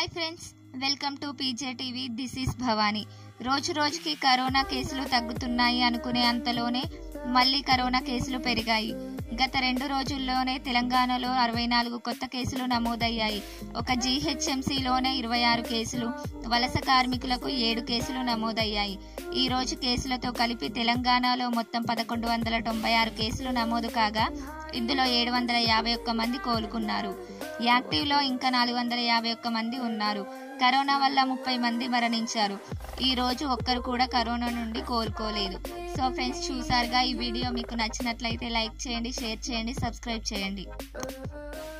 hi friends welcome to PJ TV this is Bhavani రోజు రోజుకి corona కేసులు తగ్గుతున్నాయి అనుకునే అంతలోనే మళ్ళీ కరోనా కేసులు పెరిగాయి గత రెండు రోజుల్లోనే తెలంగాణలో అరవై నాలుగు కొత్త కేసులు నమోదయ్యాయి ఒక జీహెచ్ఎంసీలోనే ఇరవై ఆరు కేసులు వలస కార్మికులకు ఏడు కేసులు నమోదయ్యాయి ఈ రోజు కేసులతో కలిపి తెలంగాణలో మొత్తం పదకొండు వందల తొంభై ఆరు కేసులు నమోదు కాగా ఇందులో ఏడు వందల యాభై ఒక్క మంది కోలుకున్నారు యాక్టివ్లో ఇంకా నాలుగు వందల యాభై ఒక్క మంది ఉన్నారు కరోనా వల్ల ముప్పై మంది మరణించారు ఈ రోజు ఒక్కరు కూడా కరోనా నుండి కోలుకోలేదు సో ఫ్రెండ్స్ చూసారుగా ఈ వీడియో మీకు నచ్చినట్లయితే లైక్ చేయండి షేర్ చేయండి సబ్స్క్రైబ్ చేయండి